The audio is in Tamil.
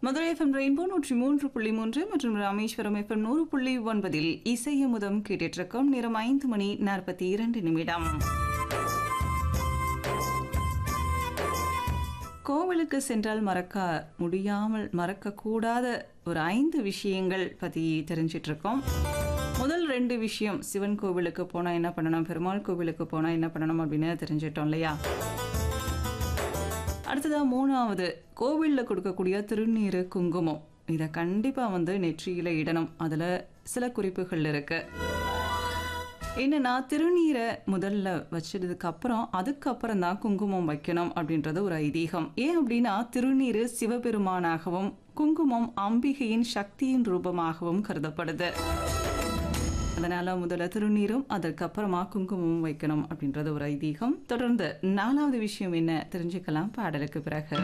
மதுரை எஃப்எம் ரெயின்போ நூற்றி மூன்று புள்ளி மூன்று மற்றும் ராமேஸ்வரம் எஃப்எம் நூறு புள்ளி ஒன்பதில் இசையமுதம் கேட்டிருக்கும் நேரம் ஐந்து மணி நாற்பத்தி இரண்டு நிமிடம் கோவிலுக்கு சென்றால் மறக்க முடியாமல் மறக்கக்கூடாத ஒரு ஐந்து விஷயங்கள் பற்றி தெரிஞ்சிட்டு இருக்கோம் முதல் ரெண்டு விஷயம் சிவன் கோவிலுக்கு போனால் என்ன பண்ணணும் பெருமாள் கோவிலுக்கு போனால் என்ன பண்ணணும் அப்படின்னு தெரிஞ்சிட்டோம் இல்லையா அடுத்ததா மூணாவது கோவிலில் கொடுக்கக்கூடிய திருநீர் குங்குமம் இதை கண்டிப்பாக வந்து நெற்றியில் இடணும் அதில் சில குறிப்புகள் இருக்கு என்னன்னா திருநீரை முதல்ல வச்சதுக்கு அப்புறம் அதுக்கப்புறம் தான் குங்குமம் வைக்கணும் அப்படின்றது ஒரு ஐதீகம் ஏன் அப்படின்னா திருநீர் சிவபெருமானாகவும் குங்குமம் அம்பிகையின் சக்தியின் ரூபமாகவும் கருதப்படுது அதனால முதல்ல திருநீரும் அதற்கப்புறமா குங்குமமும் வைக்கணும் அப்படின்றது ஒரு ஐதீகம் தொடர்ந்து நாலாவது விஷயம் என்ன தெரிஞ்சுக்கலாம் பாடலுக்கு பிறகு